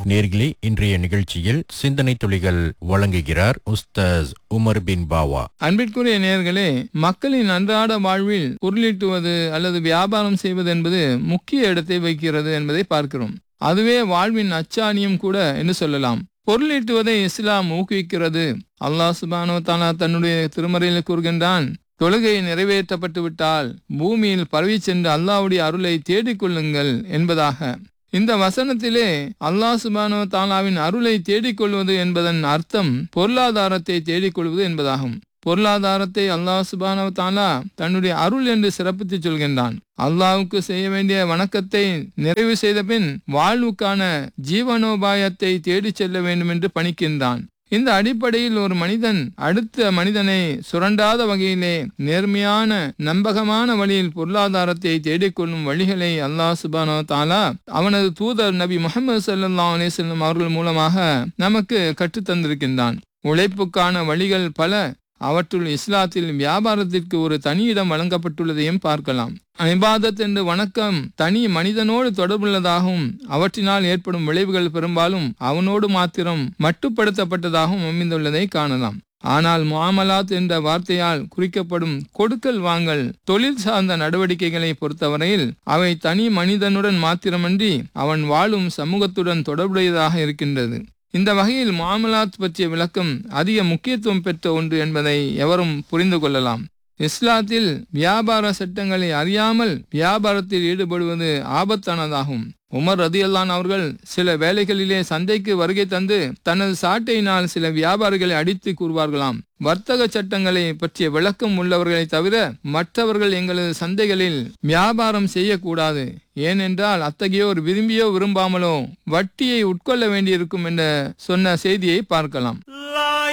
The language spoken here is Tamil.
நேர்களே இன்றைய நிகழ்ச்சியில் சிந்தனை துளிகள் வழங்குகிறார் உஸ்தாஸ் உமர் பின் பாவா அன்பிற்குரிய நேயர்களே மக்களின் அன்றாட வாழ்வில் பொருளீட்டுவது அல்லது வியாபாரம் செய்வது என்பது முக்கிய இடத்தை வைக்கிறது என்பதை பார்க்கிறோம் அதுவே வாழ்வின் அச்சாணியம் கூட என்று சொல்லலாம் பொருளீட்டுவதை இஸ்லாம் ஊக்குவிக்கிறது அல்லாஹ் சுபானோ தாலா தன்னுடைய திருமறையில் கூறுகின்றான் தொழுகை நிறைவேற்றப்பட்டு விட்டால் பூமியில் பரவி சென்று அல்லாஹ்வுடைய அருளை தேடிக் கொள்ளுங்கள் என்பதாக இந்த வசனத்திலே அல்லாஹ் சுபானோ தாலாவின் அருளை தேடிக்கொள்வது என்பதன் அர்த்தம் பொருளாதாரத்தை தேடிக்கொள்வது என்பதாகும் பொருளாதாரத்தை அல்லாஹ் சுபானோ தாலா தன்னுடைய அருள் என்று சிறப்பித்து சொல்கின்றான் அல்லாஹ்வுக்கு செய்ய வேண்டிய வணக்கத்தை நிறைவு செய்த பின் வாழ்வுக்கான ஜீவனோபாயத்தை தேடிச் செல்ல வேண்டும் என்று பணிக்கின்றான் இந்த அடிப்படையில் ஒரு மனிதன் அடுத்த மனிதனை சுரண்டாத வகையிலே நேர்மையான நம்பகமான வழியில் பொருளாதாரத்தை தேடிக்கொள்ளும் வழிகளை அல்லாஹ் சுபானோ தாலா அவனது தூதர் நபி முகமது சல்லா அலிசல்லம் அவர்கள் மூலமாக நமக்கு கற்றுத்தந்திருக்கின்றான் உழைப்புக்கான வழிகள் பல அவற்றுள் இஸ்லாத்தில் வியாபாரத்திற்கு ஒரு தனி இடம் வழங்கப்பட்டுள்ளதையும் பார்க்கலாம் இபாதத் என்று வணக்கம் தனி மனிதனோடு தொடர்புள்ளதாகவும் அவற்றினால் ஏற்படும் விளைவுகள் பெரும்பாலும் அவனோடு மாத்திரம் மட்டுப்படுத்தப்பட்டதாகவும் அமைந்துள்ளதை காணலாம் ஆனால் முஆமலாத் என்ற வார்த்தையால் குறிக்கப்படும் கொடுக்கல் வாங்கல் தொழில் சார்ந்த நடவடிக்கைகளை பொறுத்தவரையில் அவை தனி மனிதனுடன் மாத்திரமன்றி அவன் வாழும் சமூகத்துடன் தொடர்புடையதாக இருக்கின்றது இந்த வகையில் மாமலாத் பற்றிய விளக்கம் அதிக முக்கியத்துவம் பெற்ற ஒன்று என்பதை எவரும் புரிந்து கொள்ளலாம் இஸ்லாத்தில் வியாபார சட்டங்களை அறியாமல் வியாபாரத்தில் ஈடுபடுவது ஆபத்தானதாகும் உமர் ரதியல்லான் அவர்கள் சில வேலைகளிலே சந்தைக்கு வருகை தந்து தனது சாட்டையினால் சில வியாபாரிகளை அடித்து கூறுவார்களாம் வர்த்தக சட்டங்களை பற்றிய விளக்கம் உள்ளவர்களை தவிர மற்றவர்கள் எங்களது சந்தைகளில் வியாபாரம் செய்யக்கூடாது ஏனென்றால் அத்தகையோர் விரும்பியோ விரும்பாமலோ வட்டியை உட்கொள்ள வேண்டியிருக்கும் என்ற சொன்ன செய்தியை பார்க்கலாம்